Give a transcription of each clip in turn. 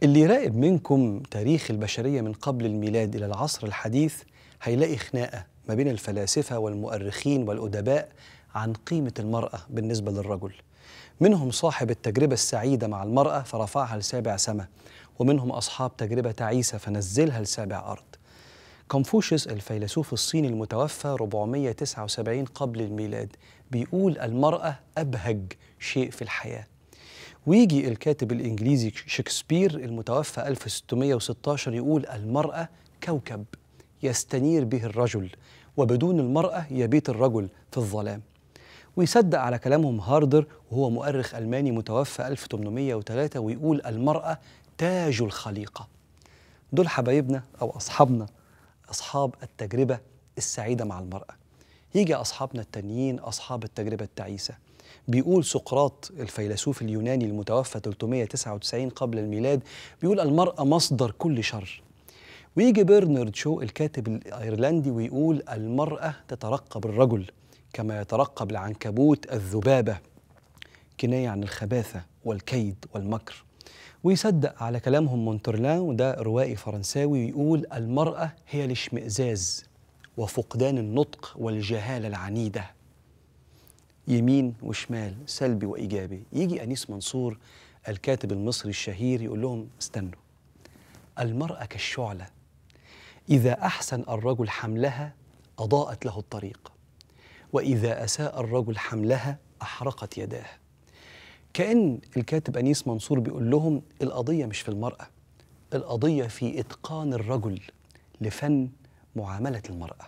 اللي يراقب منكم تاريخ البشرية من قبل الميلاد إلى العصر الحديث هيلاقي خناقة ما بين الفلاسفة والمؤرخين والأدباء عن قيمة المرأة بالنسبة للرجل منهم صاحب التجربة السعيدة مع المرأة فرفعها لسابع سماء ومنهم أصحاب تجربة تعيسة فنزلها لسابع أرض كونفوشيوس الفيلسوف الصيني المتوفى 479 قبل الميلاد بيقول المرأة أبهج شيء في الحياة ويجي الكاتب الإنجليزي شكسبير المتوفى 1616 يقول المرأة كوكب يستنير به الرجل وبدون المرأة يبيت الرجل في الظلام ويصدق على كلامهم هاردر وهو مؤرخ ألماني متوفى 1803 ويقول المرأة تاج الخليقة دول حبايبنا أو أصحابنا أصحاب التجربة السعيدة مع المرأة يجي أصحابنا التانيين أصحاب التجربة التعيسة بيقول سقراط الفيلسوف اليوناني المتوفى 399 قبل الميلاد بيقول المرأة مصدر كل شر ويجي برنارد شو الكاتب الأيرلندي ويقول المرأة تترقب الرجل كما يترقب العنكبوت الذبابة كناية عن الخباثة والكيد والمكر ويصدق على كلامهم مونترلان وده روائي فرنساوي ويقول المرأة هي الاشمئزاز وفقدان النطق والجهالة العنيدة يمين وشمال سلبي وإيجابي يجي أنيس منصور الكاتب المصري الشهير يقول لهم استنوا المرأة كالشعلة إذا أحسن الرجل حملها أضاءت له الطريق وإذا أساء الرجل حملها أحرقت يداه كأن الكاتب أنيس منصور بيقول لهم القضية مش في المرأة القضية في إتقان الرجل لفن معاملة المرأة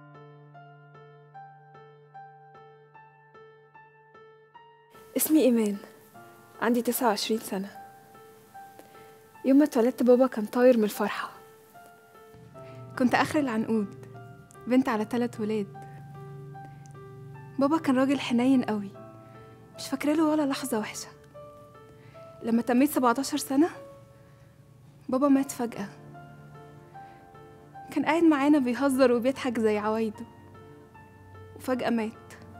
اسمي إيمان عندي 29 سنة يوم ما اتولدت بابا كان طاير من الفرحة كنت آخر العنقود بنت على ثلاث ولاد بابا كان راجل حنين قوي مش فاكرة له ولا لحظة وحشة لما تميت 17 سنة بابا مات فجأة كان قاعد معانا بيهزر وبيضحك زي عوايده وفجأة مات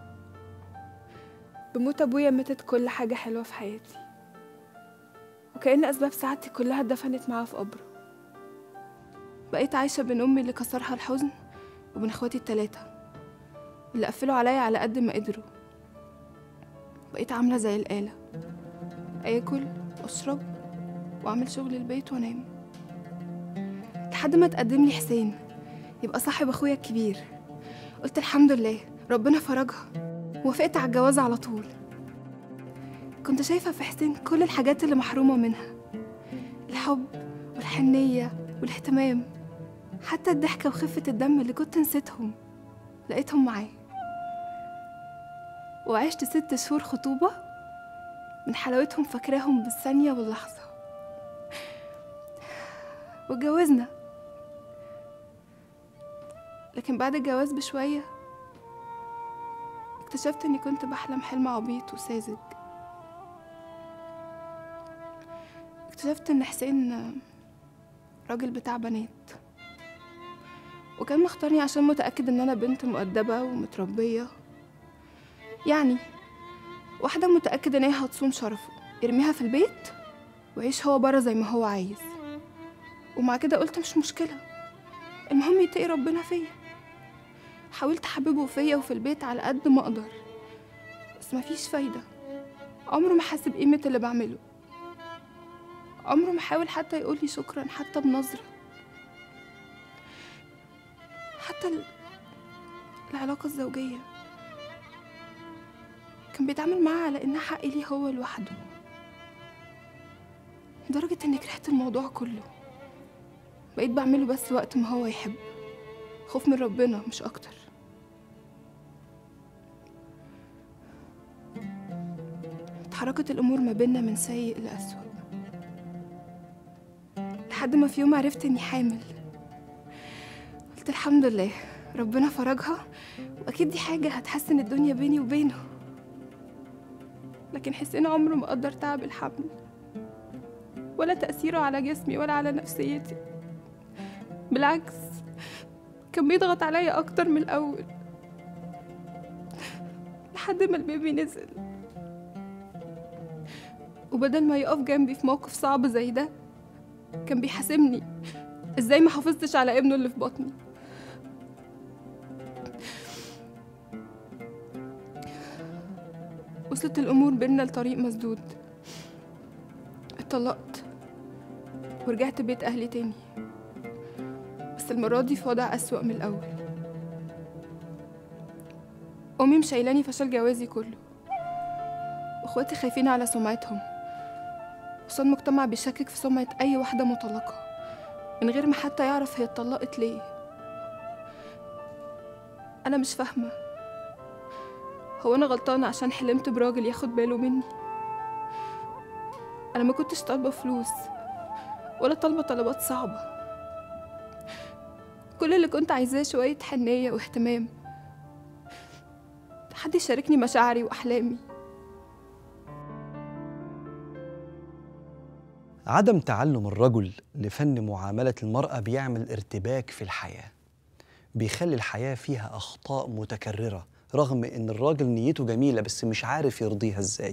بموت أبويا ماتت كل حاجة حلوة في حياتي وكأن أسباب سعادتي كلها اتدفنت معاه في قبره بقيت عايشة بين أمي اللي كسرها الحزن وبين إخواتي التلاتة اللي قفلوا عليا على قد ما قدروا بقيت عاملة زي الآلة آكل وأشرب وأعمل شغل البيت وأنام لحد ما تقدم لي حسين يبقى صاحب أخويا الكبير قلت الحمد لله ربنا فرجها وافقت على الجواز على طول كنت شايفة في حسين كل الحاجات اللي محرومة منها الحب والحنية والاهتمام حتى الضحكة وخفة الدم اللي كنت نسيتهم لقيتهم معاه وعشت ست شهور خطوبة من حلاوتهم فاكراهم بالثانية واللحظة واتجوزنا لكن بعد الجواز بشوية اكتشفت اني كنت بحلم حلم عبيط وساذج اكتشفت ان حسين راجل بتاع بنات وكان مختارني عشان متأكد ان انا بنت مؤدبة ومتربية يعني واحدة متأكدة ان هي هتصون شرفه يرميها في البيت ويعيش هو بره زي ما هو عايز ومع كده قلت مش مشكلة المهم يتقي ربنا فيا حاولت احببه فيا وفي البيت على قد ما اقدر بس مفيش فايدة عمره ما حس بقيمة اللي بعمله عمره ما حاول حتى يقولي شكرا حتى بنظرة حتى ال... العلاقة الزوجية كان بيتعامل معاها على إنها حق ليه هو لوحده لدرجة إني كرهت الموضوع كله بقيت بعمله بس وقت ما هو يحب خوف من ربنا مش أكتر اتحركت الأمور ما بينا من سيء لأسوأ لحد ما في يوم عرفت إني حامل قلت الحمد لله ربنا فرجها وأكيد دي حاجة هتحسن الدنيا بيني وبينه لكن حسين عمره ما قدر تعب الحمل ولا تأثيره على جسمي ولا على نفسيتي بالعكس كان بيضغط عليا أكتر من الأول لحد ما البيبي نزل وبدل ما يقف جنبي في موقف صعب زي ده كان بيحاسبني ازاي ما حافظتش على ابنه اللي في بطني وصلت الأمور بينا لطريق مسدود اتطلقت ورجعت بيت أهلي تاني بس المرة دي في وضع أسوأ من الأول أمي مشايلاني فشل جوازي كله واخواتي خايفين على سمعتهم وصل المجتمع بيشكك في سمعة أي واحدة مطلقة من غير ما حتى يعرف هي اتطلقت ليه أنا مش فاهمة هو أنا غلطانة عشان حلمت براجل ياخد باله مني أنا ما كنتش طالبة فلوس ولا طالبة طلبات صعبة كل اللي كنت عايزاه شوية حنية واهتمام حد يشاركني مشاعري وأحلامي عدم تعلم الرجل لفن معاملة المرأة بيعمل ارتباك في الحياة بيخلي الحياة فيها أخطاء متكررة رغم إن الراجل نيته جميلة بس مش عارف يرضيها إزاي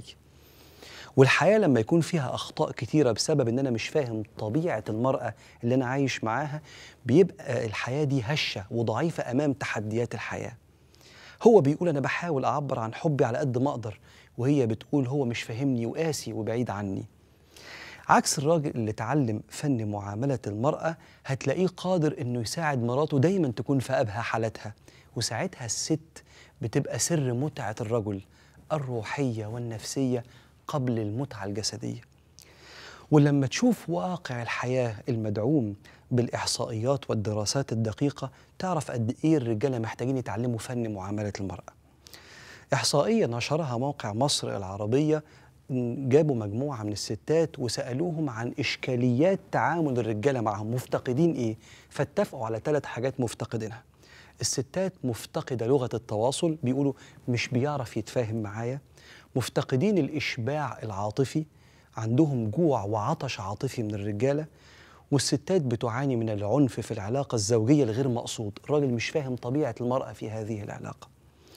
والحياة لما يكون فيها أخطاء كتيرة بسبب إن أنا مش فاهم طبيعة المرأة اللي أنا عايش معاها بيبقى الحياة دي هشة وضعيفة أمام تحديات الحياة هو بيقول أنا بحاول أعبر عن حبي على قد ما أقدر وهي بتقول هو مش فاهمني وقاسي وبعيد عني عكس الراجل اللي اتعلم فن معاملة المرأة هتلاقيه قادر إنه يساعد مراته دايما تكون في أبهى حالتها وساعتها الست بتبقى سر متعة الرجل الروحية والنفسية قبل المتعة الجسدية ولما تشوف واقع الحياة المدعوم بالإحصائيات والدراسات الدقيقة تعرف قد إيه الرجالة محتاجين يتعلموا فن معاملة المرأة إحصائية نشرها موقع مصر العربية جابوا مجموعة من الستات وسألوهم عن إشكاليات تعامل الرجالة معهم مفتقدين إيه؟ فاتفقوا على ثلاث حاجات مفتقدينها الستات مفتقدة لغة التواصل بيقولوا مش بيعرف يتفاهم معايا مفتقدين الإشباع العاطفي عندهم جوع وعطش عاطفي من الرجالة والستات بتعاني من العنف في العلاقة الزوجية الغير مقصود الراجل مش فاهم طبيعة المرأة في هذه العلاقة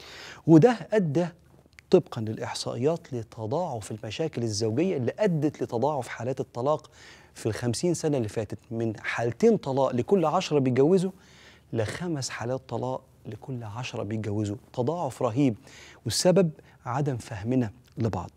وده أدى طبقا للإحصائيات لتضاعف المشاكل الزوجية اللي أدت لتضاعف حالات الطلاق في الخمسين سنة اللي فاتت من حالتين طلاق لكل عشرة بيتجوزوا لخمس حالات طلاق لكل عشرة بيتجوزوا تضاعف رهيب والسبب عدم فهمنا لبعض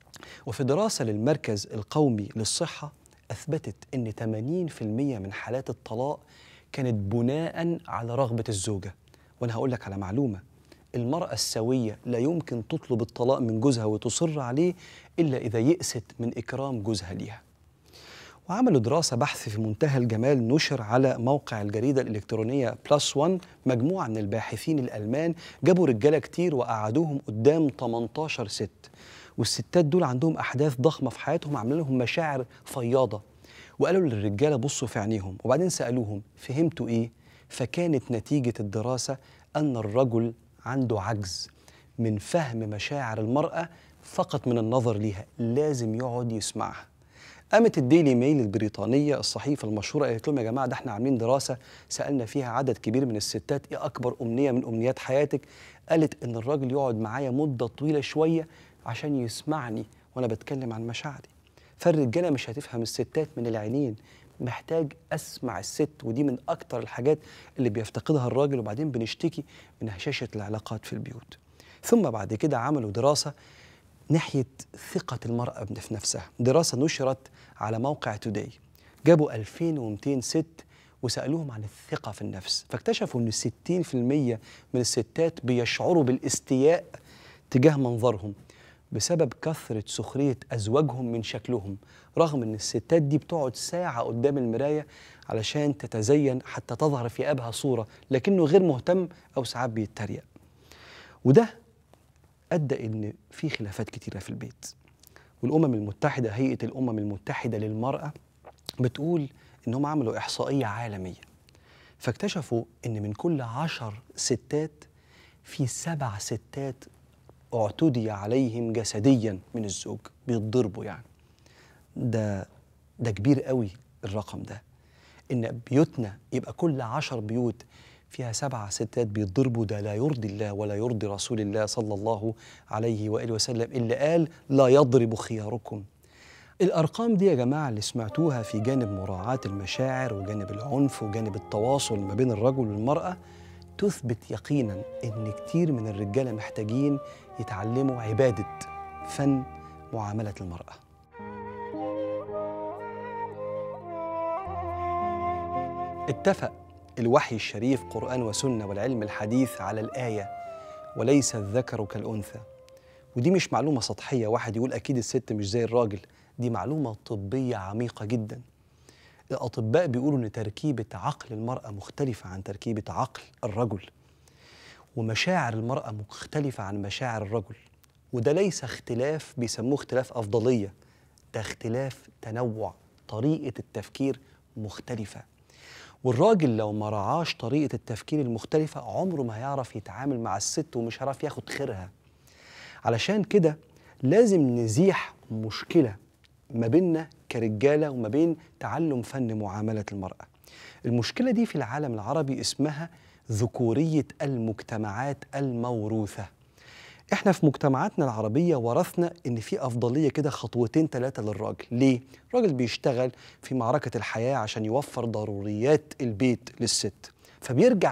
وفي دراسة للمركز القومي للصحة أثبتت أن 80% من حالات الطلاق كانت بناء على رغبة الزوجة وأنا هقول لك على معلومة المرأة السوية لا يمكن تطلب الطلاق من جوزها وتصر عليه إلا إذا يئست من إكرام جوزها ليها وعملوا دراسة بحث في منتهى الجمال نشر على موقع الجريدة الإلكترونية بلس وان مجموعة من الباحثين الألمان جابوا رجالة كتير وقعدوهم قدام 18 ست والستات دول عندهم أحداث ضخمة في حياتهم عاملين لهم مشاعر فياضة وقالوا للرجالة بصوا في عينيهم وبعدين سألوهم فهمتوا إيه؟ فكانت نتيجة الدراسة أن الرجل عنده عجز من فهم مشاعر المرأة فقط من النظر ليها لازم يقعد يسمعها قامت الديلي ميل البريطانية الصحيفة المشهورة قالت لهم يا جماعة ده احنا عاملين دراسة سألنا فيها عدد كبير من الستات ايه أكبر أمنية من أمنيات حياتك قالت إن الراجل يقعد معايا مدة طويلة شوية عشان يسمعني وأنا بتكلم عن مشاعري فالرجالة مش هتفهم الستات من العينين محتاج اسمع الست ودي من اكتر الحاجات اللي بيفتقدها الراجل وبعدين بنشتكي من هشاشه العلاقات في البيوت ثم بعد كده عملوا دراسه ناحيه ثقه المراه في نفسها دراسه نشرت على موقع توداي جابوا 2200 ست وسالوهم عن الثقه في النفس فاكتشفوا ان 60% من الستات بيشعروا بالاستياء تجاه منظرهم بسبب كثرة سخرية أزواجهم من شكلهم رغم أن الستات دي بتقعد ساعة قدام المراية علشان تتزين حتى تظهر في أبهى صورة لكنه غير مهتم أو ساعات بيتريق وده أدى أن في خلافات كتيرة في البيت والأمم المتحدة هيئة الأمم المتحدة للمرأة بتقول إنهم عملوا إحصائية عالمية فاكتشفوا إن من كل عشر ستات في سبع ستات اعتدي عليهم جسديا من الزوج بيتضربوا يعني ده ده كبير قوي الرقم ده ان بيوتنا يبقى كل عشر بيوت فيها سبعة ستات بيتضربوا ده لا يرضي الله ولا يرضي رسول الله صلى الله عليه وآله وسلم اللي قال لا يضرب خياركم الأرقام دي يا جماعة اللي سمعتوها في جانب مراعاة المشاعر وجانب العنف وجانب التواصل ما بين الرجل والمرأة تثبت يقينا إن كتير من الرجالة محتاجين يتعلموا عبادة فن معاملة المرأة اتفق الوحي الشريف قرآن وسنة والعلم الحديث على الآية وليس الذكر كالأنثى ودي مش معلومة سطحية واحد يقول أكيد الست مش زي الراجل دي معلومة طبية عميقة جدا الأطباء بيقولوا إن تركيبة عقل المرأة مختلفة عن تركيبة عقل الرجل ومشاعر المرأة مختلفة عن مشاعر الرجل وده ليس اختلاف بيسموه اختلاف أفضلية ده اختلاف تنوع طريقة التفكير مختلفة والراجل لو ما رعاش طريقة التفكير المختلفة عمره ما هيعرف يتعامل مع الست ومش هيعرف ياخد خيرها علشان كده لازم نزيح مشكلة ما بيننا كرجالة وما بين تعلم فن معاملة المرأة المشكلة دي في العالم العربي اسمها ذكورية المجتمعات الموروثة احنا في مجتمعاتنا العربية ورثنا ان في افضلية كده خطوتين ثلاثة للراجل ليه؟ الراجل بيشتغل في معركة الحياة عشان يوفر ضروريات البيت للست فبيرجع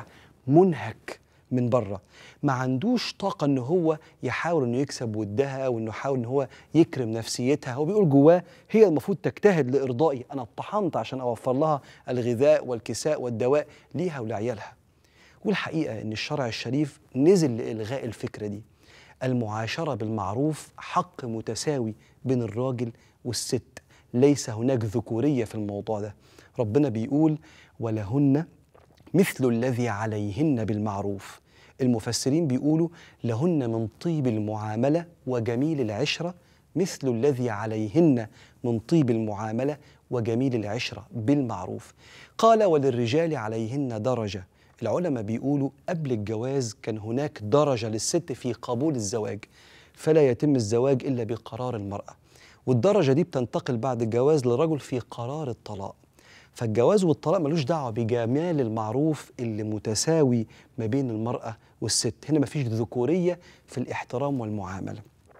منهك من بره ما عندوش طاقة ان هو يحاول انه يكسب ودها وانه يحاول ان هو يكرم نفسيتها هو بيقول جواه هي المفروض تجتهد لارضائي انا اتطحنت عشان اوفر لها الغذاء والكساء والدواء ليها ولعيالها والحقيقة ان الشرع الشريف نزل لإلغاء الفكرة دي المعاشرة بالمعروف حق متساوي بين الراجل والست ليس هناك ذكورية في الموضوع ده ربنا بيقول ولهن مثل الذي عليهن بالمعروف المفسرين بيقولوا لهن من طيب المعاملة وجميل العشرة مثل الذي عليهن من طيب المعاملة وجميل العشرة بالمعروف قال وللرجال عليهن درجة العلماء بيقولوا قبل الجواز كان هناك درجة للست في قبول الزواج فلا يتم الزواج إلا بقرار المرأة والدرجة دي بتنتقل بعد الجواز للرجل في قرار الطلاق فالجواز والطلاق ملوش دعوة بجمال المعروف اللي متساوي ما بين المرأة والست هنا مفيش ذكورية في الاحترام والمعاملة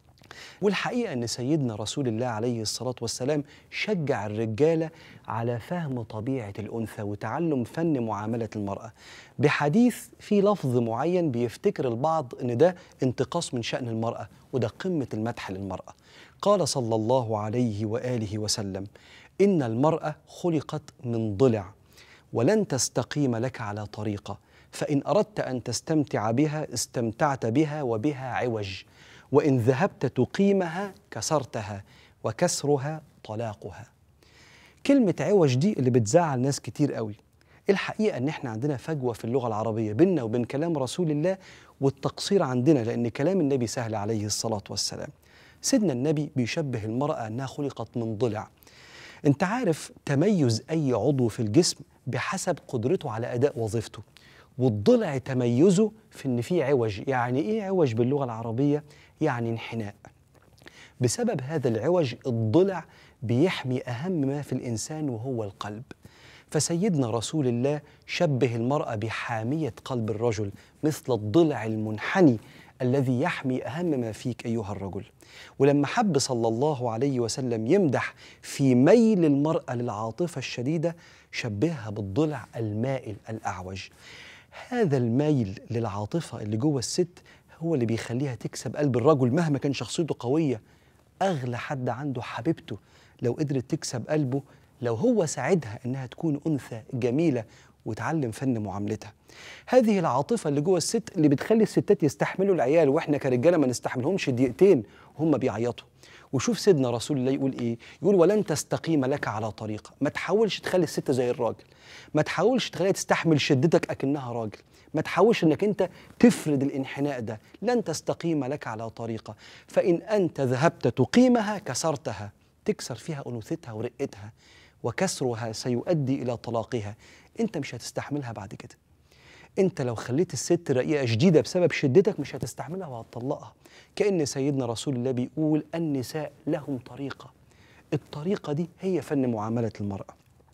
والحقيقة أن سيدنا رسول الله عليه الصلاة والسلام شجع الرجالة على فهم طبيعة الأنثى وتعلم فن معاملة المرأة بحديث في لفظ معين بيفتكر البعض أن ده انتقاص من شأن المرأة وده قمة المدح للمرأة قال صلى الله عليه وآله وسلم إن المرأة خلقت من ضلع ولن تستقيم لك على طريقة فإن أردت أن تستمتع بها استمتعت بها وبها عوج وإن ذهبت تقيمها كسرتها وكسرها طلاقها كلمة عوج دي اللي بتزعل ناس كتير قوي الحقيقة إن إحنا عندنا فجوة في اللغة العربية بيننا وبين كلام رسول الله والتقصير عندنا لأن كلام النبي سهل عليه الصلاة والسلام سيدنا النبي بيشبه المرأة أنها خلقت من ضلع أنت عارف تميز أي عضو في الجسم بحسب قدرته على أداء وظيفته والضلع تميزه في ان في عوج يعني ايه عوج باللغه العربيه يعني انحناء بسبب هذا العوج الضلع بيحمي اهم ما في الانسان وهو القلب فسيدنا رسول الله شبه المراه بحاميه قلب الرجل مثل الضلع المنحني الذي يحمي اهم ما فيك ايها الرجل ولما حب صلى الله عليه وسلم يمدح في ميل المراه للعاطفه الشديده شبهها بالضلع المائل الاعوج هذا الميل للعاطفة اللي جوه الست هو اللي بيخليها تكسب قلب الرجل مهما كان شخصيته قوية أغلى حد عنده حبيبته لو قدرت تكسب قلبه لو هو ساعدها إنها تكون أنثى جميلة وتعلم فن معاملتها هذه العاطفة اللي جوه الست اللي بتخلي الستات يستحملوا العيال وإحنا كرجالة ما نستحملهمش دقيقتين وهم بيعيطوا وشوف سيدنا رسول الله يقول ايه يقول ولن تستقيم لك على طريقه ما تحاولش تخلي الست زي الراجل ما تحاولش تخليها تستحمل شدتك اكنها راجل ما تحاولش انك انت تفرد الانحناء ده لن تستقيم لك على طريقه فان انت ذهبت تقيمها كسرتها تكسر فيها انوثتها ورقتها وكسرها سيؤدي الى طلاقها انت مش هتستحملها بعد كده انت لو خليت الست رقيقه شديده بسبب شدتك مش هتستحملها وهتطلقها كان سيدنا رسول الله بيقول النساء لهم طريقه الطريقه دي هي فن معامله المراه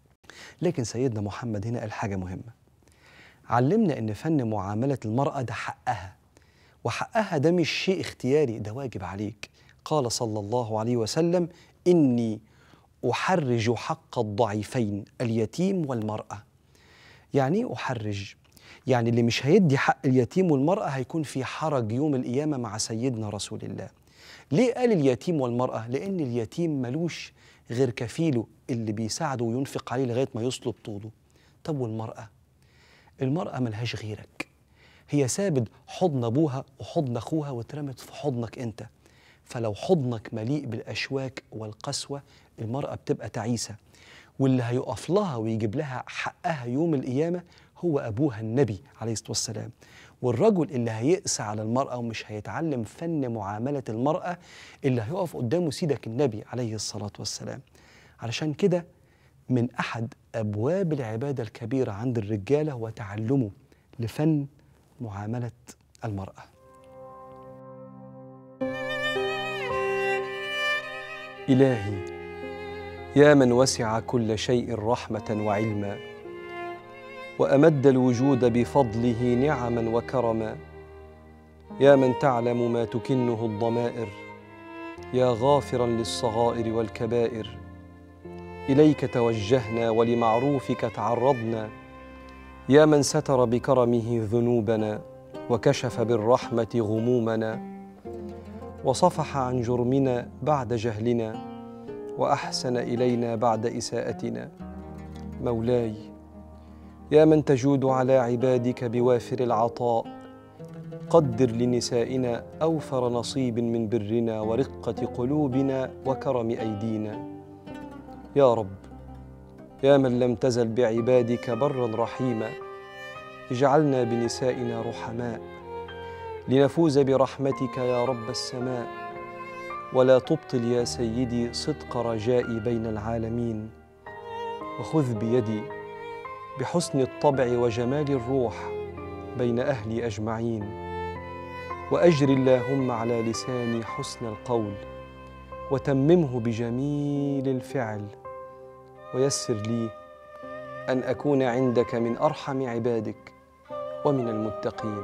لكن سيدنا محمد هنا قال حاجه مهمه علمنا ان فن معامله المراه ده حقها وحقها ده مش شيء اختياري ده واجب عليك قال صلى الله عليه وسلم اني أحرج حق الضعيفين اليتيم والمرأة يعني إيه أحرج يعني اللي مش هيدي حق اليتيم والمرأة هيكون في حرج يوم القيامة مع سيدنا رسول الله ليه قال اليتيم والمرأة؟ لأن اليتيم ملوش غير كفيله اللي بيساعده وينفق عليه لغاية ما يصلب طوله طب والمرأة؟ المرأة ملهاش غيرك هي سابت حضن أبوها وحضن أخوها واترمت في حضنك أنت فلو حضنك مليء بالأشواك والقسوة المرأة بتبقى تعيسة واللي هيقف لها ويجيب لها حقها يوم القيامة هو أبوها النبي عليه الصلاة والسلام والرجل اللي هيقسى على المرأة ومش هيتعلم فن معاملة المرأة اللي هيقف قدامه سيدك النبي عليه الصلاة والسلام علشان كده من أحد أبواب العبادة الكبيرة عند الرجالة هو تعلمه لفن معاملة المرأة إلهي يا من وسع كل شيء رحمة وعلما وأمد الوجود بفضله نعما وكرما يا من تعلم ما تكنه الضمائر يا غافرا للصغائر والكبائر إليك توجهنا ولمعروفك تعرضنا يا من ستر بكرمه ذنوبنا وكشف بالرحمة غمومنا وصفح عن جرمنا بعد جهلنا واحسن الينا بعد اساءتنا مولاي يا من تجود على عبادك بوافر العطاء قدر لنسائنا اوفر نصيب من برنا ورقه قلوبنا وكرم ايدينا يا رب يا من لم تزل بعبادك برا رحيما اجعلنا بنسائنا رحماء لنفوز برحمتك يا رب السماء ولا تبطل يا سيدي صدق رجائي بين العالمين وخذ بيدي بحسن الطبع وجمال الروح بين اهلي اجمعين واجر اللهم على لساني حسن القول وتممه بجميل الفعل ويسر لي ان اكون عندك من ارحم عبادك ومن المتقين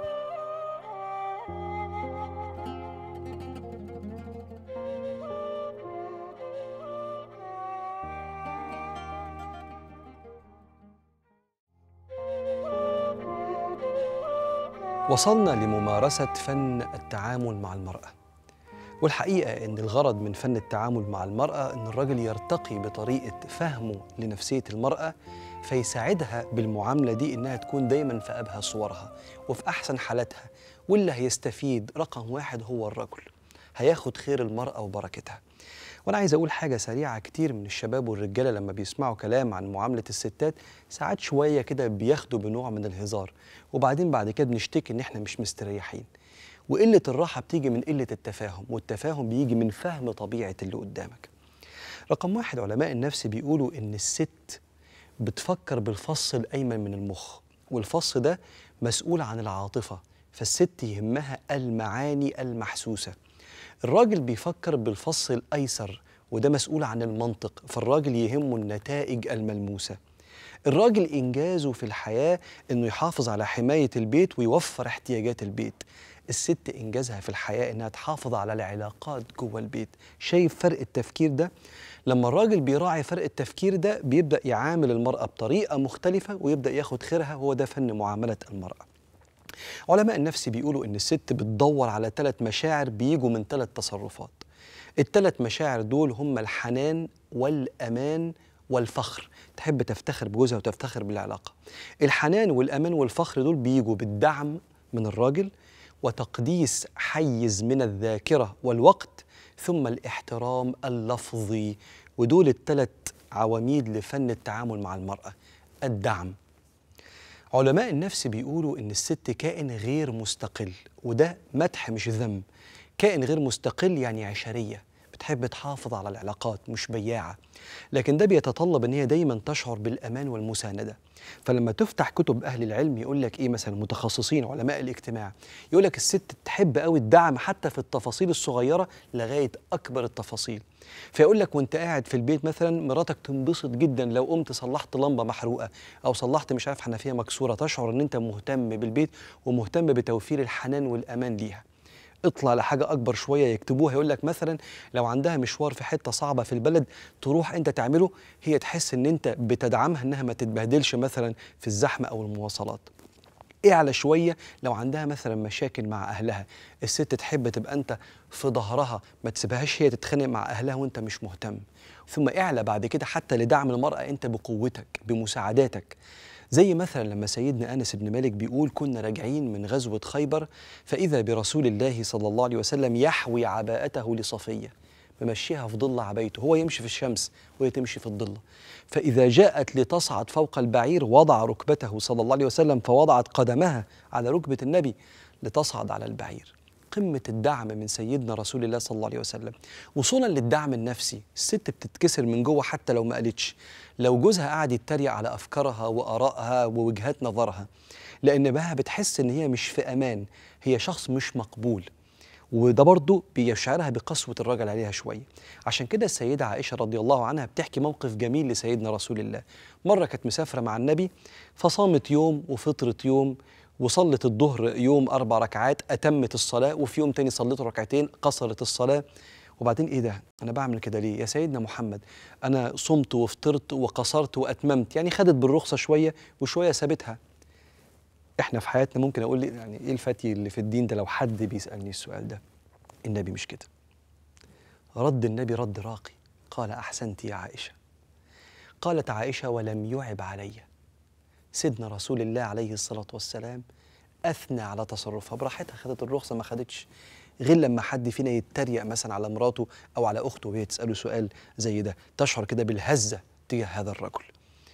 وصلنا لممارسة فن التعامل مع المرأة والحقيقة أن الغرض من فن التعامل مع المرأة أن الرجل يرتقي بطريقة فهمه لنفسية المرأة فيساعدها بالمعاملة دي إنها تكون دايما في أبهى صورها وفي أحسن حالاتها واللي هيستفيد رقم واحد هو الرجل هياخد خير المرأة وبركتها وانا عايز اقول حاجه سريعه كتير من الشباب والرجاله لما بيسمعوا كلام عن معامله الستات ساعات شويه كده بياخدوا بنوع من الهزار وبعدين بعد كده بنشتكي ان احنا مش مستريحين وقله الراحه بتيجي من قله التفاهم والتفاهم بيجي من فهم طبيعه اللي قدامك رقم واحد علماء النفس بيقولوا ان الست بتفكر بالفص الايمن من المخ والفص ده مسؤول عن العاطفه فالست يهمها المعاني المحسوسه الراجل بيفكر بالفص الايسر وده مسؤول عن المنطق فالراجل يهمه النتائج الملموسه الراجل انجازه في الحياه انه يحافظ على حمايه البيت ويوفر احتياجات البيت الست انجازها في الحياه انها تحافظ على العلاقات جوه البيت شايف فرق التفكير ده لما الراجل بيراعي فرق التفكير ده بيبدا يعامل المراه بطريقه مختلفه ويبدا ياخد خيرها هو ده فن معامله المراه علماء النفس بيقولوا ان الست بتدور على ثلاث مشاعر بيجوا من ثلاث تصرفات الثلاث مشاعر دول هم الحنان والامان والفخر تحب تفتخر بجوزها وتفتخر بالعلاقه الحنان والامان والفخر دول بيجوا بالدعم من الراجل وتقديس حيز من الذاكره والوقت ثم الاحترام اللفظي ودول الثلاث عواميد لفن التعامل مع المراه الدعم علماء النفس بيقولوا ان الست كائن غير مستقل وده مدح مش ذم كائن غير مستقل يعني عشريه بتحب تحافظ على العلاقات مش بياعه لكن ده بيتطلب ان هي دايما تشعر بالامان والمسانده فلما تفتح كتب اهل العلم يقول لك ايه مثلا متخصصين علماء الاجتماع يقول لك الست تحب قوي الدعم حتى في التفاصيل الصغيره لغايه اكبر التفاصيل فيقول لك وانت قاعد في البيت مثلا مراتك تنبسط جدا لو قمت صلحت لمبه محروقه او صلحت مش عارف حنفيه مكسوره تشعر ان انت مهتم بالبيت ومهتم بتوفير الحنان والامان ليها اطلع لحاجه اكبر شويه يكتبوها يقول لك مثلا لو عندها مشوار في حته صعبه في البلد تروح انت تعمله هي تحس ان انت بتدعمها انها ما تتبهدلش مثلا في الزحمه او المواصلات اعلى شويه لو عندها مثلا مشاكل مع اهلها الست تحب تبقى انت في ظهرها ما تسيبهاش هي تتخانق مع اهلها وانت مش مهتم ثم اعلى بعد كده حتى لدعم المراه انت بقوتك بمساعداتك زي مثلا لما سيدنا انس بن مالك بيقول كنا راجعين من غزوه خيبر فاذا برسول الله صلى الله عليه وسلم يحوي عباءته لصفيه ممشيها في ظل عبايته هو يمشي في الشمس وهي تمشي في الظل فإذا جاءت لتصعد فوق البعير وضع ركبته صلى الله عليه وسلم فوضعت قدمها على ركبة النبي لتصعد على البعير قمة الدعم من سيدنا رسول الله صلى الله عليه وسلم وصولا للدعم النفسي الست بتتكسر من جوه حتى لو ما قالتش لو جوزها قاعد يتريق على أفكارها وآرائها ووجهات نظرها لأن بها بتحس إن هي مش في أمان هي شخص مش مقبول وده برضه بيشعرها بقسوة الراجل عليها شوية عشان كده السيدة عائشة رضي الله عنها بتحكي موقف جميل لسيدنا رسول الله مرة كانت مسافرة مع النبي فصامت يوم وفطرت يوم وصلت الظهر يوم أربع ركعات أتمت الصلاة وفي يوم تاني صليت ركعتين قصرت الصلاة وبعدين ايه ده انا بعمل كده ليه يا سيدنا محمد انا صمت وفطرت وقصرت واتممت يعني خدت بالرخصه شويه وشويه سابتها احنا في حياتنا ممكن اقول لي يعني ايه الفتي اللي في الدين ده لو حد بيسالني السؤال ده النبي مش كده رد النبي رد راقي قال احسنت يا عائشه قالت عائشه ولم يعب علي سيدنا رسول الله عليه الصلاه والسلام اثنى على تصرفها براحتها خدت الرخصه ما خدتش غير لما حد فينا يتريق مثلا على مراته او على اخته وهي تساله سؤال زي ده تشعر كده بالهزه تجاه هذا الرجل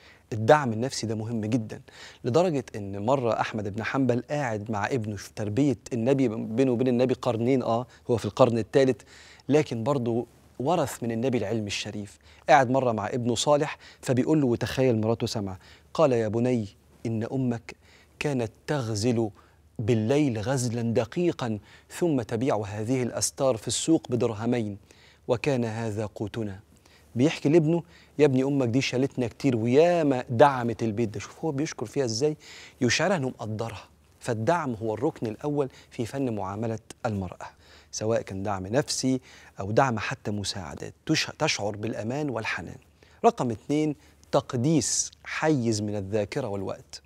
الدعم النفسي ده مهم جدا لدرجة إن مرة أحمد بن حنبل قاعد مع ابنه في تربية النبي بينه وبين النبي قرنين آه هو في القرن الثالث لكن برضه ورث من النبي العلم الشريف قاعد مرة مع ابنه صالح فبيقول له وتخيل مراته سمع قال يا بني إن أمك كانت تغزل بالليل غزلا دقيقا ثم تبيع هذه الأستار في السوق بدرهمين وكان هذا قوتنا بيحكي لابنه يا ابني امك دي شالتنا كتير وياما دعمت البيت ده شوف هو بيشكر فيها ازاي يشعرها انه مقدرها فالدعم هو الركن الاول في فن معامله المراه سواء كان دعم نفسي او دعم حتى مساعدات تش- تشعر بالامان والحنان رقم اتنين تقديس حيز من الذاكره والوقت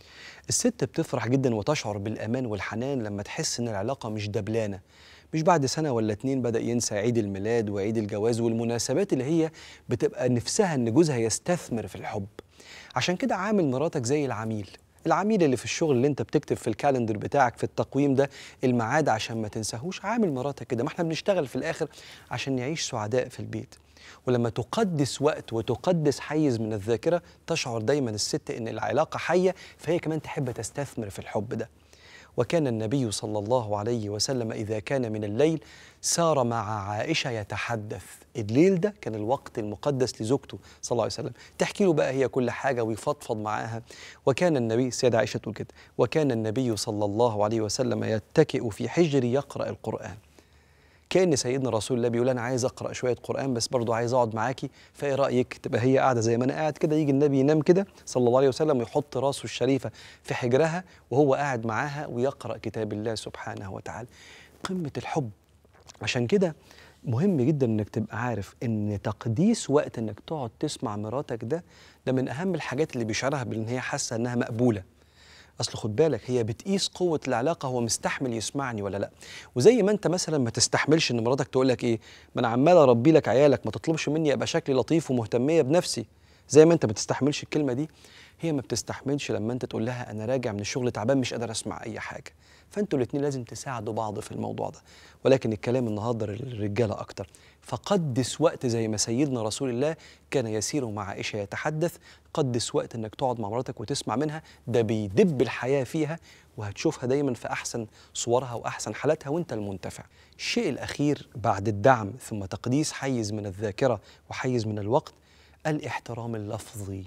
الست بتفرح جدا وتشعر بالامان والحنان لما تحس ان العلاقه مش دبلانه مش بعد سنه ولا اتنين بدا ينسى عيد الميلاد وعيد الجواز والمناسبات اللي هي بتبقى نفسها ان جوزها يستثمر في الحب عشان كده عامل مراتك زي العميل العميل اللي في الشغل اللي انت بتكتب في الكالندر بتاعك في التقويم ده الميعاد عشان ما تنساهوش عامل مراتك كده ما احنا بنشتغل في الاخر عشان نعيش سعداء في البيت ولما تقدس وقت وتقدس حيز من الذاكره تشعر دايما الست ان العلاقه حيه فهي كمان تحب تستثمر في الحب ده وكان النبي صلى الله عليه وسلم إذا كان من الليل سار مع عائشة يتحدث الليل ده كان الوقت المقدس لزوجته صلى الله عليه وسلم تحكي له بقى هي كل حاجة ويفضفض معاها وكان النبي السيدة عائشة تقول كده وكان النبي صلى الله عليه وسلم يتكئ في حجري يقرأ القرآن كان سيدنا رسول الله بيقول انا عايز اقرا شويه قران بس برضو عايز اقعد معاكي فايه رايك تبقى هي قاعده زي ما انا قاعد كده يجي النبي ينام كده صلى الله عليه وسلم ويحط راسه الشريفه في حجرها وهو قاعد معاها ويقرا كتاب الله سبحانه وتعالى قمه الحب عشان كده مهم جدا انك تبقى عارف ان تقديس وقت انك تقعد تسمع مراتك ده ده من اهم الحاجات اللي بيشعرها بان هي حاسه انها مقبوله اصل خد بالك هي بتقيس قوه العلاقه هو مستحمل يسمعني ولا لا وزي ما انت مثلا ما تستحملش ان مراتك تقول لك ايه ما انا عمال اربي لك عيالك ما تطلبش مني ابقى شكلي لطيف ومهتميه بنفسي زي ما انت ما تستحملش الكلمه دي هي ما بتستحملش لما انت تقول لها انا راجع من الشغل تعبان مش قادر اسمع اي حاجه فانتوا الاثنين لازم تساعدوا بعض في الموضوع ده ولكن الكلام النهارده للرجاله اكتر فقدس وقت زي ما سيدنا رسول الله كان يسير مع عائشه يتحدث قدس وقت انك تقعد مع مراتك وتسمع منها ده بيدب الحياه فيها وهتشوفها دايما في احسن صورها واحسن حالاتها وانت المنتفع الشيء الاخير بعد الدعم ثم تقديس حيز من الذاكره وحيز من الوقت الاحترام اللفظي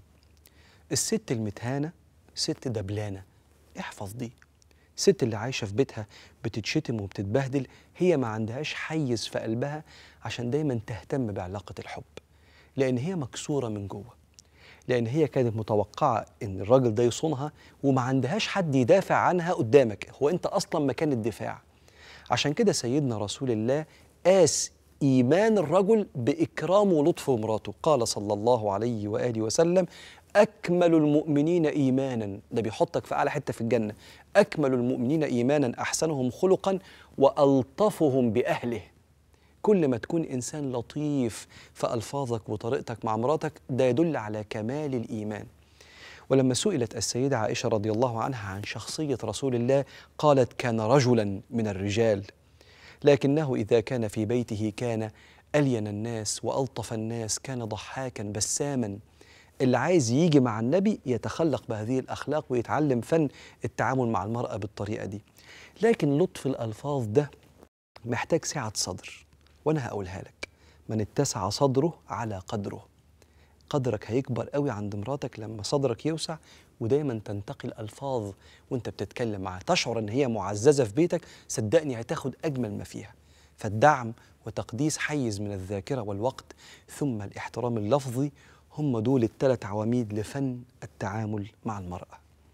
الست المتهانه ست دبلانه احفظ دي الست اللي عايشه في بيتها بتتشتم وبتتبهدل هي ما عندهاش حيز في قلبها عشان دايما تهتم بعلاقه الحب لان هي مكسوره من جوه لان هي كانت متوقعه ان الراجل ده يصونها وما عندهاش حد يدافع عنها قدامك هو انت اصلا مكان الدفاع عشان كده سيدنا رسول الله قاس إيمان الرجل بإكرام ولطف مراته قال صلى الله عليه وآله وسلم أكمل المؤمنين إيمانا ده بيحطك في أعلى حتة في الجنة أكمل المؤمنين إيمانا أحسنهم خلقا وألطفهم بأهله كل ما تكون إنسان لطيف في ألفاظك وطريقتك مع مراتك ده يدل على كمال الإيمان ولما سئلت السيدة عائشة رضي الله عنها عن شخصية رسول الله قالت كان رجلا من الرجال لكنه إذا كان في بيته كان ألين الناس وألطف الناس كان ضحاكا بساما اللي عايز يجي مع النبي يتخلق بهذه الأخلاق ويتعلم فن التعامل مع المرأة بالطريقة دي لكن لطف الألفاظ ده محتاج سعة صدر وأنا هقولها لك من اتسع صدره على قدره قدرك هيكبر قوي عند مراتك لما صدرك يوسع ودايما تنتقي الألفاظ وانت بتتكلم معاها تشعر ان هي معززة في بيتك صدقني هتاخد أجمل ما فيها فالدعم وتقديس حيز من الذاكرة والوقت ثم الاحترام اللفظي هم دول الثلاث عواميد لفن التعامل مع المرأة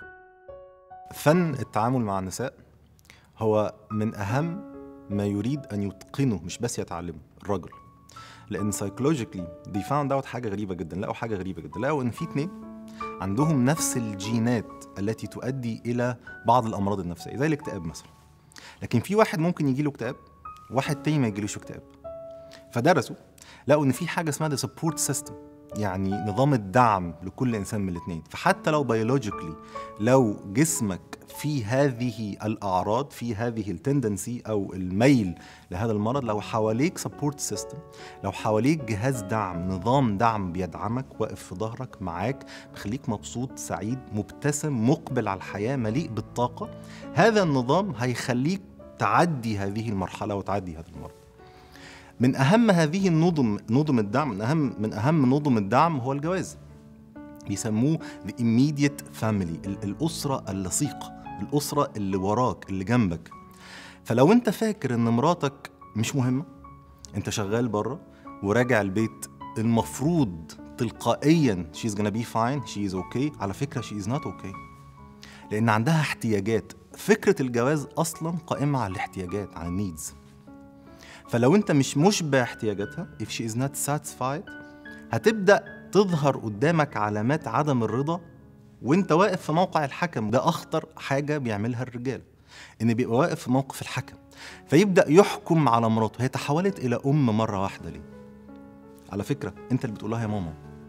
فن التعامل مع النساء هو من اهم ما يريد ان يتقنه مش بس يتعلمه الرجل لان سايكولوجيكلي دي فاوند اوت حاجه غريبه جدا لقوا حاجه غريبه جدا لقوا ان في اتنين عندهم نفس الجينات التي تؤدي الى بعض الامراض النفسيه زي الاكتئاب مثلا لكن في واحد ممكن يجيله اكتئاب واحد تاني ما يجيلوش اكتئاب فدرسوا لقوا ان في حاجه اسمها the support system يعني نظام الدعم لكل انسان من الاثنين فحتى لو بيولوجيكلي لو جسمك في هذه الاعراض في هذه التندنسي او الميل لهذا المرض لو حواليك سبورت سيستم لو حواليك جهاز دعم نظام دعم بيدعمك واقف في ظهرك معاك مخليك مبسوط سعيد مبتسم مقبل على الحياه مليء بالطاقه هذا النظام هيخليك تعدي هذه المرحله وتعدي هذا المرض من اهم هذه النظم نظم الدعم من اهم من اهم نظم الدعم هو الجواز بيسموه the immediate family ال- الاسره اللصيقه الاسره اللي وراك اللي جنبك فلو انت فاكر ان مراتك مش مهمه انت شغال بره وراجع البيت المفروض تلقائيا she's gonna be fine she is okay على فكره she is not okay لان عندها احتياجات فكره الجواز اصلا قائمه على الاحتياجات على النيدز فلو انت مش مشبع احتياجاتها if she is not satisfied هتبدا تظهر قدامك علامات عدم الرضا وانت واقف في موقع الحكم ده اخطر حاجه بيعملها الرجال ان بيبقى واقف في موقف الحكم فيبدا يحكم على مراته هي تحولت الى ام مره واحده ليه على فكره انت اللي بتقولها يا ماما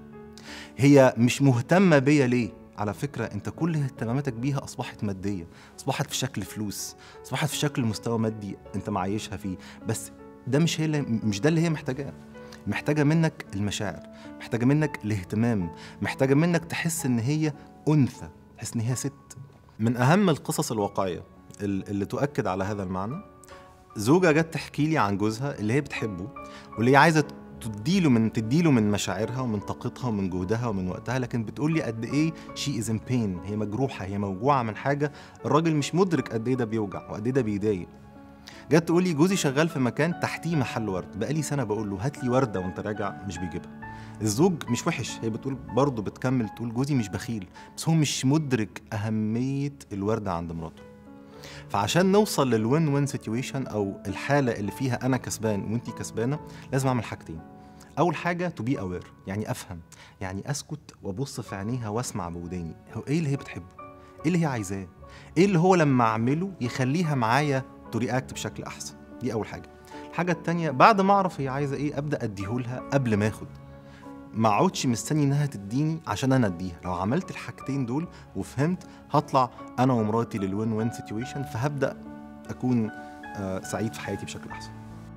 هي مش مهتمه بيا ليه على فكرة أنت كل اهتماماتك بيها أصبحت مادية أصبحت في شكل فلوس أصبحت في شكل مستوى مادي أنت معيشها فيه بس ده مش هي اللي مش ده اللي هي محتاجاه محتاجة منك المشاعر محتاجة منك الاهتمام محتاجة منك تحس إن هي أنثى تحس إن هي ست من أهم القصص الواقعية ال- اللي تؤكد على هذا المعنى زوجة جت تحكي لي عن جوزها اللي هي بتحبه واللي هي عايزة تديله من تديله من مشاعرها ومن طاقتها ومن جهدها ومن وقتها لكن بتقول لي قد ايه شي از ان بين هي مجروحه هي موجوعه من حاجه الراجل مش مدرك قد ايه ده بيوجع وقد ايه ده بيضايق جت تقول لي جوزي شغال في مكان تحتيه محل ورد بقالي سنه بقول له هات لي ورده وانت راجع مش بيجيبها الزوج مش وحش هي بتقول برضه بتكمل تقول جوزي مش بخيل بس هو مش مدرك اهميه الورده عند مراته فعشان نوصل للوين وين سيتويشن او الحاله اللي فيها انا كسبان وانتي كسبانه لازم اعمل حاجتين اول حاجه تو بي اوير يعني افهم يعني اسكت وابص في عينيها واسمع بوداني هو ايه اللي هي بتحبه ايه اللي هي عايزاه ايه اللي هو لما اعمله يخليها معايا تو رياكت بشكل احسن دي اول حاجه الحاجه التانية بعد ما اعرف هي عايزه ايه ابدا اديهولها قبل ما اخد ما اقعدش مستني انها تديني عشان انا اديها لو عملت الحاجتين دول وفهمت هطلع انا ومراتي للوين وين سيتويشن فهبدا اكون آه، سعيد في حياتي بشكل احسن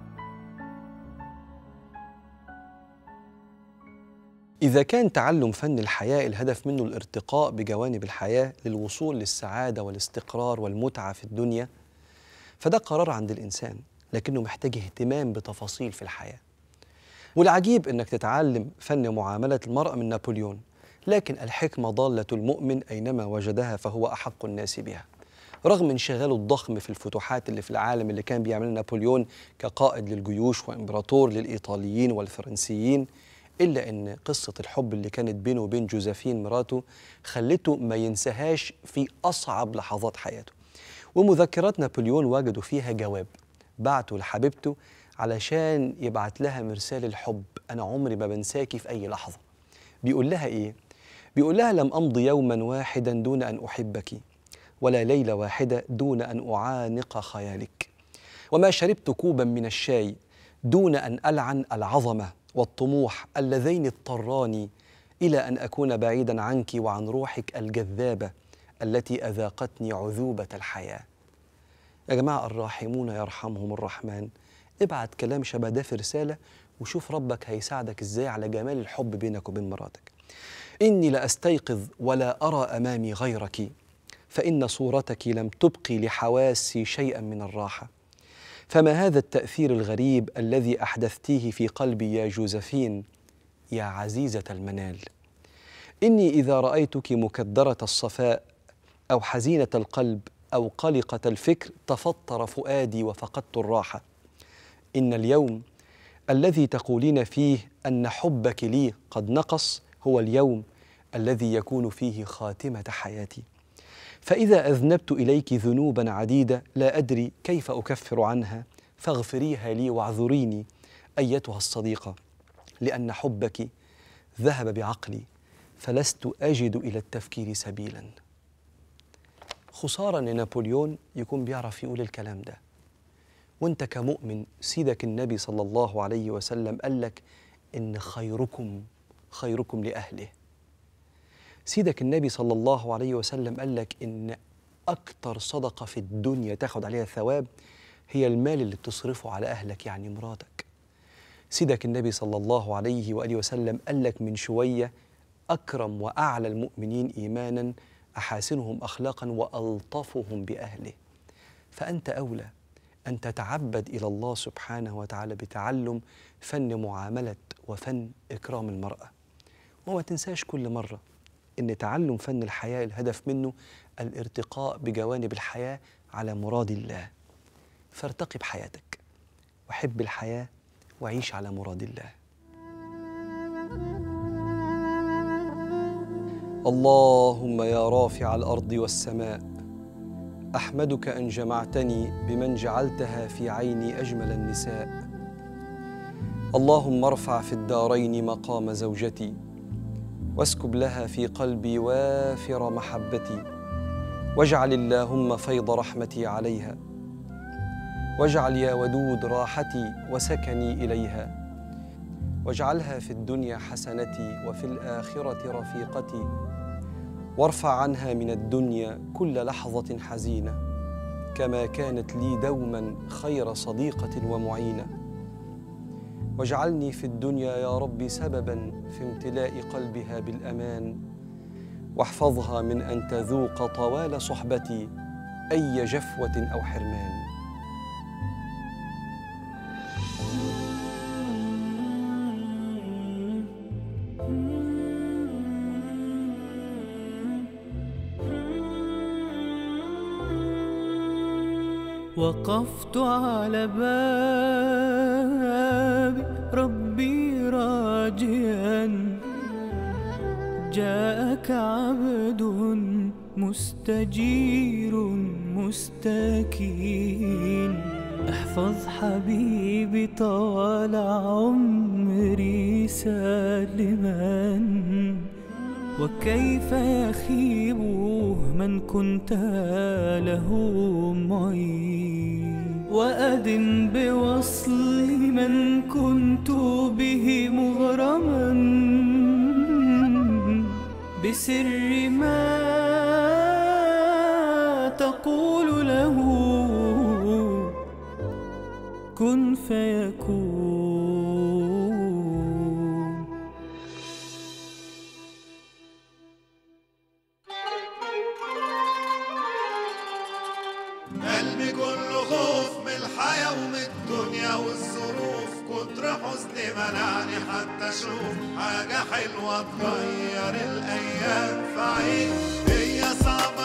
إذا كان تعلم فن الحياة الهدف منه الارتقاء بجوانب الحياة للوصول للسعادة والاستقرار والمتعة في الدنيا فده قرار عند الإنسان لكنه محتاج اهتمام بتفاصيل في الحياة والعجيب إنك تتعلم فن معاملة المرأة من نابليون لكن الحكمة ضالة المؤمن أينما وجدها فهو أحق الناس بها رغم انشغاله الضخم في الفتوحات اللي في العالم اللي كان بيعملها نابليون كقائد للجيوش وإمبراطور للإيطاليين والفرنسيين إلا أن قصة الحب اللي كانت بينه وبين جوزفين مراته خلته ما ينساهاش في أصعب لحظات حياته ومذكرات نابليون وجدوا فيها جواب بعته لحبيبته علشان يبعت لها مرسال الحب أنا عمري ما بنساكي في أي لحظة بيقول لها إيه؟ بيقول لها لم أمضي يوما واحدا دون أن أحبك ولا ليلة واحدة دون أن أعانق خيالك وما شربت كوبا من الشاي دون أن ألعن العظمة والطموح اللذين اضطراني إلى أن أكون بعيدا عنك وعن روحك الجذابة التي أذاقتني عذوبة الحياة يا جماعة الراحمون يرحمهم الرحمن ابعت كلام شبه ده في رسالة وشوف ربك هيساعدك ازاي على جمال الحب بينك وبين مراتك إني لأستيقظ ولا أرى أمامي غيرك فإن صورتك لم تبقي لحواسي شيئا من الراحة فما هذا التأثير الغريب الذي أحدثتيه في قلبي يا جوزفين يا عزيزة المنال إني إذا رأيتك مكدرة الصفاء أو حزينة القلب أو قلقة الفكر تفطر فؤادي وفقدت الراحة إن اليوم الذي تقولين فيه أن حبك لي قد نقص هو اليوم الذي يكون فيه خاتمة حياتي فإذا أذنبت إليك ذنوبا عديدة لا أدري كيف أكفر عنها فاغفريها لي واعذريني أيتها الصديقة لأن حبك ذهب بعقلي فلست أجد إلى التفكير سبيلا خسارة إن نابليون يكون بيعرف يقول الكلام ده وانت كمؤمن سيدك النبي صلى الله عليه وسلم قال لك إن خيركم خيركم لأهله سيدك النبي صلى الله عليه وسلم قال لك إن أكتر صدقة في الدنيا تاخد عليها ثواب هي المال اللي بتصرفه على أهلك يعني مراتك سيدك النبي صلى الله عليه وآله وسلم قال لك من شوية أكرم وأعلى المؤمنين إيمانا أحاسنهم أخلاقا وألطفهم بأهله فأنت أولى أن تتعبد إلى الله سبحانه وتعالى بتعلم فن معاملة وفن إكرام المرأة وما تنساش كل مرة إن تعلم فن الحياة الهدف منه الارتقاء بجوانب الحياة على مراد الله فارتقي بحياتك وحب الحياة وعيش على مراد الله اللهم يا رافع الأرض والسماء أحمدك أن جمعتني بمن جعلتها في عيني أجمل النساء اللهم ارفع في الدارين مقام زوجتي واسكب لها في قلبي وافر محبتي واجعل اللهم فيض رحمتي عليها واجعل يا ودود راحتي وسكني اليها واجعلها في الدنيا حسنتي وفي الاخره رفيقتي وارفع عنها من الدنيا كل لحظه حزينه كما كانت لي دوما خير صديقه ومعينه واجعلني في الدنيا يا ربي سببا في امتلاء قلبها بالامان واحفظها من ان تذوق طوال صحبتي اي جفوه او حرمان وقفت على باب ربي راجيا جاءك عبد مستجير مستكين احفظ حبيبي طال عمري سالما وكيف يخيب من كنت له معين وأدم بوصل من كنت به مغرما بسر ما تقول له كن فيكون قلبي كله خوف من الحياة ومن الدنيا والظروف كتر حزني منعني حتى اشوف حاجة حلوة تغير الأيام فعيد هي صعبة